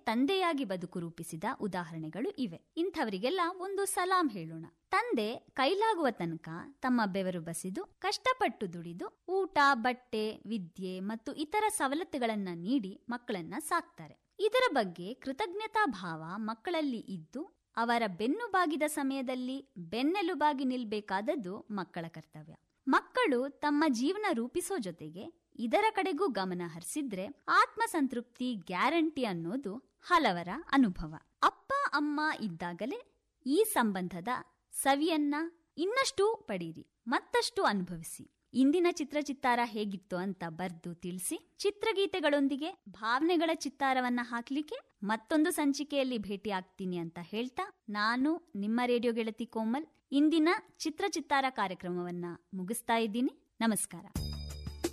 ತಂದೆಯಾಗಿ ಬದುಕು ರೂಪಿಸಿದ ಉದಾಹರಣೆಗಳು ಇವೆ ಇಂಥವರಿಗೆಲ್ಲ ಒಂದು ಸಲಾಂ ಹೇಳೋಣ ತಂದೆ ಕೈಲಾಗುವ ತನಕ ತಮ್ಮ ಬೆವರು ಬಸಿದು ಕಷ್ಟಪಟ್ಟು ದುಡಿದು ಊಟ ಬಟ್ಟೆ ವಿದ್ಯೆ ಮತ್ತು ಇತರ ಸವಲತ್ತುಗಳನ್ನ ನೀಡಿ ಮಕ್ಕಳನ್ನ ಸಾಕ್ತಾರೆ ಇದರ ಬಗ್ಗೆ ಕೃತಜ್ಞತಾ ಭಾವ ಮಕ್ಕಳಲ್ಲಿ ಇದ್ದು ಅವರ ಬೆನ್ನು ಬಾಗಿದ ಸಮಯದಲ್ಲಿ ಬೆನ್ನೆಲುಬಾಗಿ ನಿಲ್ಬೇಕಾದದ್ದು ಮಕ್ಕಳ ಕರ್ತವ್ಯ ಮಕ್ಕಳು ತಮ್ಮ ಜೀವನ ರೂಪಿಸೋ ಜೊತೆಗೆ ಇದರ ಕಡೆಗೂ ಗಮನ ಹರಿಸಿದ್ರೆ ಆತ್ಮಸಂತೃಪ್ತಿ ಗ್ಯಾರಂಟಿ ಅನ್ನೋದು ಹಲವರ ಅನುಭವ ಅಪ್ಪ ಅಮ್ಮ ಇದ್ದಾಗಲೇ ಈ ಸಂಬಂಧದ ಸವಿಯನ್ನ ಇನ್ನಷ್ಟು ಪಡೀರಿ ಮತ್ತಷ್ಟು ಅನುಭವಿಸಿ ಇಂದಿನ ಚಿತ್ರಚಿತ್ತಾರ ಹೇಗಿತ್ತು ಅಂತ ಬರ್ದು ತಿಳಿಸಿ ಚಿತ್ರಗೀತೆಗಳೊಂದಿಗೆ ಭಾವನೆಗಳ ಚಿತ್ತಾರವನ್ನ ಹಾಕ್ಲಿಕ್ಕೆ ಮತ್ತೊಂದು ಸಂಚಿಕೆಯಲ್ಲಿ ಭೇಟಿ ಆಗ್ತೀನಿ ಅಂತ ಹೇಳ್ತಾ ನಾನು ನಿಮ್ಮ ರೇಡಿಯೋ ಗೆಳತಿ ಕೋಮಲ್ ಇಂದಿನ ಚಿತ್ರಚಿತ್ತಾರ ಕಾರ್ಯಕ್ರಮವನ್ನ ಮುಗಿಸ್ತಾ ಇದ್ದೀನಿ ನಮಸ್ಕಾರ